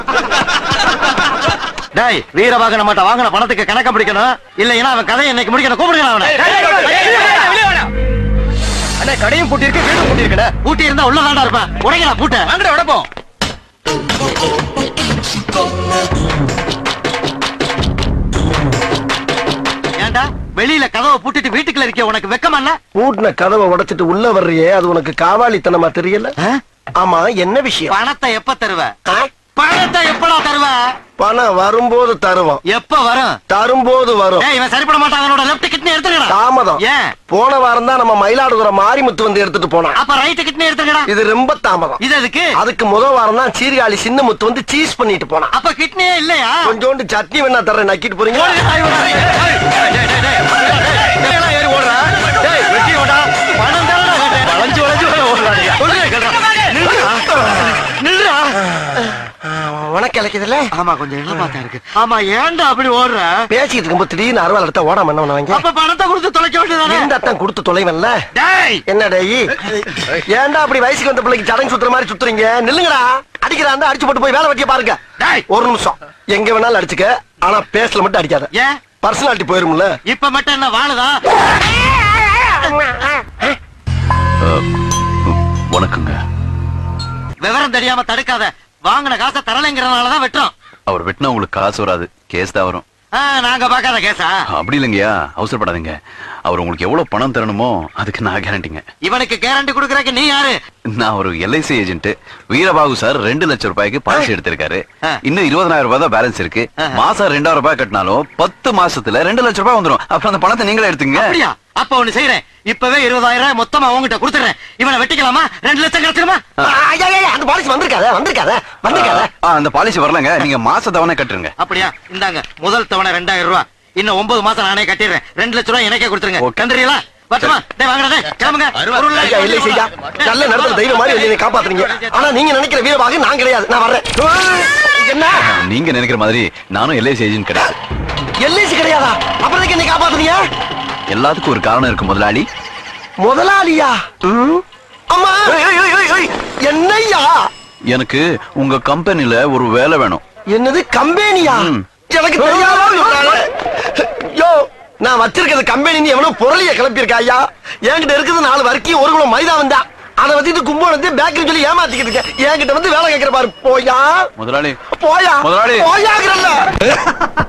டேய் வீரவாகன மாட்ட வாங்கின பணத்துக்கு கணக்க பிடிக்கணும் இல்லைன்னா அவன் கதையை இன்னைக்கு முடிக்கணும் கூப்பிடுங்க அவனை அண்ணா கடையும் பூட்டி இருக்கு வீடும் பூட்டி இருக்குடா பூட்டி இருந்தா உள்ள தாண்டா இருப்பேன் உடைக்கலாம் பூட்ட வாங்கடா உடப்போம் ஏன்டா வெளியில கதவை பூட்டிட்டு வீட்டுக்குள்ள இருக்க உனக்கு வெக்கமா இல்ல பூட்டின கதவை உடைச்சிட்டு உள்ள வர்றியே அது உனக்கு காவாலித்தனமா தெரியல ஆ? ஆமா என்ன விஷயம் பணத்தை எப்ப தருவ ஆ? பணத்தை எப்படா தருவ பணம் வரும்போது தருவோம் எப்ப வரும் தரும்போது வரும் ஏய் இவன் சரிப்பட மாட்டான் அவனோட லெஃப்ட் கிட்னி எடுத்துக்கடா தாமதம் ஏன் போன வாரம் தான் நம்ம மயிலாடுதுறை மாரிமுத்து வந்து எடுத்துட்டு போனான் அப்ப ரைட் கிட்னி எடுத்துக்கடா இது ரொம்ப தாமதம் இது எதுக்கு அதுக்கு முதல் வாரம் தான் சீர்காழி சின்ன முத்து வந்து சீஸ் பண்ணிட்டு போனான் அப்ப கிட்னியே இல்லையா கொஞ்சோண்டு சட்னி வேணா தர்றேன் நக்கிட்டு போறீங்க ஓடுங்க, தாய் ஓடுறா. டேய், டேய், டேய், டேய், டேய், டேய், எல்லாம் ஏறி ஓடுறா. டேய், வெட்டி ஓடா. பணம் தானடா கேட்டேன். வளைஞ்சு வளைஞ்சு வேற ஓடுறானுங்க. சொல்லுங்க, கேளுடா. நில்லுடா. நில்லுடா. உனக்கு இழைக்குதுல்ல ஆமா கொஞ்சம் இளமாத்தா இருக்கு ஆமா ஏன்டா அப்படி ஓடுற பேசிட்டு இருக்கும்போது திடீர்னு அறுவாள் எடுத்தா ஓடாம என்ன பண்ணுவாங்க அப்ப பணத்தை கொடுத்து தொலைக்க வேண்டியதானே இந்த அத்தான் கொடுத்து தொலைவன்ல டேய் என்ன டேய் ஏன்டா அப்படி வயசுக்கு வந்த பிள்ளைக்கு சடங்கு சுத்துற மாதிரி சுத்துறீங்க நில்லுங்கடா அடிக்கிறாந்தா அடிச்சு போட்டு போய் வேலை வெட்டிய பாருங்க டேய். ஒரு நிமிஷம் எங்க வேணாலும் அடிச்சுக்க ஆனா பேசல மட்டும் அடிக்காத ஏன் பர்சனாலிட்டி போயிரும்ல இப்ப மட்டும் என்ன வாழுதா வணக்கங்க விவரம் தெரியாம தடுக்காத வாங்கின காசை தரலைங்கிறதுனாலதான் வெட்டுறோம் அவர் வெட்டினா உங்களுக்கு காசு வராது கேஸ் தான் வரும் ஆ, நாங்க பாக்காத கேசா அப்படி இல்லைங்கய்யா அவசரப்படாதீங்க அவர் உங்களுக்கு எவ்வளவு பணம் தரணுமோ அதுக்கு நான் கேரண்டிங்க இவனுக்கு கேரண்டி குடுக்கறக்கு நீ யாரு நான் ஒரு எல்ஐசி ஏஜென்ட் வீரபாகு சார் ரெண்டு லட்சம் ரூபாய்க்கு பாலிசி எடுத்திருக்காரு ஆ. இன்னும் இருபதனாயிரம் ரூபாய் தான் பேலன்ஸ் இருக்கு ஆஹா. மாசம் ரெண்டாயிரம் ரூபாய் கட்டினாலும் பத்து மாசத்துல ரெண்டு லட்சம் ரூபாய் வந்துரும் அப்புறம் அந்த பணத்தை நீங்களே எடுத்துங்க அப்படியா அப்ப ஒண்ணு செய்யறேன் இப்பவே இருபதாயிரம் ரூபாய் மொத்தமா உங்ககிட்ட கொடுத்துறேன் இவனை வெட்டிக்கலாமா ரெண்டு லட்சம் கிடைச்சிருமா ஐயா, ஐயா, அந்த பாலிசி வந்திருக்காத வந்திருக்காத வந்திருக்காத ஆ, அந்த பாலிசி வரலங்க நீங்க மாச தவணை கட்டுருங்க அப்படியா இந்தாங்க முதல் தவணை ரெண்டாயிரம் ரூபாய் இன்னும் ஒன்பது மாசம் நானே கட்டிடுறேன் ரெண்டு லட்சம் ரூபாய் எனக்கே கொடுத்துருங்க ஓகே. கண்டுறீங்களா வரட்டுமா டேய் வாங்கடா டேய் கிளம்புங்க ஒரு உள்ள ஐயா இல்லை செய்யா நல்ல நடத்துல தெய்வம் மாதிரி வந்து என்னை காப்பாத்துறீங்க ஆனா நீங்க நினைக்கிற வீரபாக நான் கிடையாது நான் வர்றேன் ஏய், என்ன நீங்க நினைக்கிற மாதிரி நானும் எல்ஐசி ஏஜென்ட் கிடையாது எல்ஐசி கிடையாதா அப்புறம் எதுக்கு என்னை காப்பாத்துறீங்க எல்லாத்துக்கும் ஒரு காரணம் இருக்கு முதலாளி முதலாளியா ம்? அம்மா என்னய்யா எனக்கு உங்க கம்பெனில ஒரு வேலை வேணும் என்னது கம்பெனியா ம். எனக்கு தெரியாம சொல்றாங்க. யோ நான் வச்சிருக்கிறது கம்பெனி எவனோ பொருளிய கிளப்பியிருக்கா ஐயா என்கிட்ட இருக்குது நாலு வரைக்கும் ஒரு குளம் மைதா வந்தா அதை வச்சுட்டு கும்போனத்து பேக்கரி சொல்லி ஏமாத்திக்கிட்டு இருக்கேன் என்கிட்ட வந்து வேலை கேட்கிற பாரு போயா முதலாளி போயா முதலாளி. போயாங்கிறல்ல